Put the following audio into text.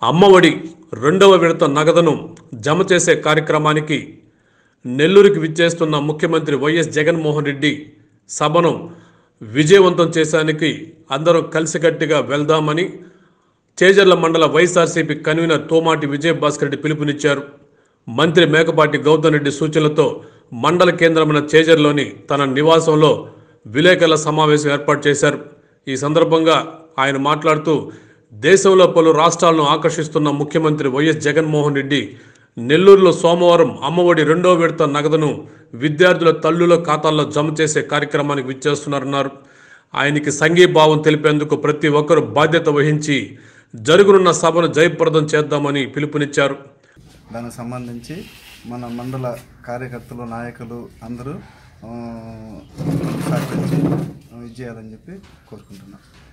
అమ్మఒడి రెండవ విడత నగదును జమ చేసే కార్యక్రమానికి నెల్లూరుకి విచ్చేస్తున్న ముఖ్యమంత్రి వైఎస్ జగన్మోహన్ రెడ్డి సభను విజయవంతం చేసేందుకు అందరూ కలిసికట్టుగా వెళ్దామని చేజర్ల మండల వైఎస్ఆర్సీపీ కన్వీనర్ తోమాటి విజయభాస్కర్ రెడ్డి పిలుపునిచ్చారు మంత్రి మేకపాటి గౌతమ్ రెడ్డి సూచనలతో మండల కేంద్రమైన చేజర్లోని తన నివాసంలో విలేకరుల సమావేశం ఏర్పాటు చేశారు ఈ సందర్భంగా ఆయన మాట్లాడుతూ దేశంలో పలు రాష్ట్రాలను ఆకర్షిస్తున్న ముఖ్యమంత్రి వైఎస్ జగన్మోహన్ రెడ్డి నెల్లూరులో సోమవారం అమ్మఒడి రెండో విడత నగదును విద్యార్థుల తల్లుల ఖాతాల్లో జమ చేసే కార్యక్రమానికి విచ్చేస్తున్నారన్నారు ఆయనకి సంఘీభావం తెలిపేందుకు ప్రతి ఒక్కరూ బాధ్యత వహించి జరుగునున్న సభను జయప్రదం చేద్దామని పిలుపునిచ్చారు దానికి సంబంధించి మన మండల కార్యకర్తలు నాయకులు అందరూ ఆ, సహకరించి ఇది చేయాలని చెప్పి కోరుకుంటున్నాం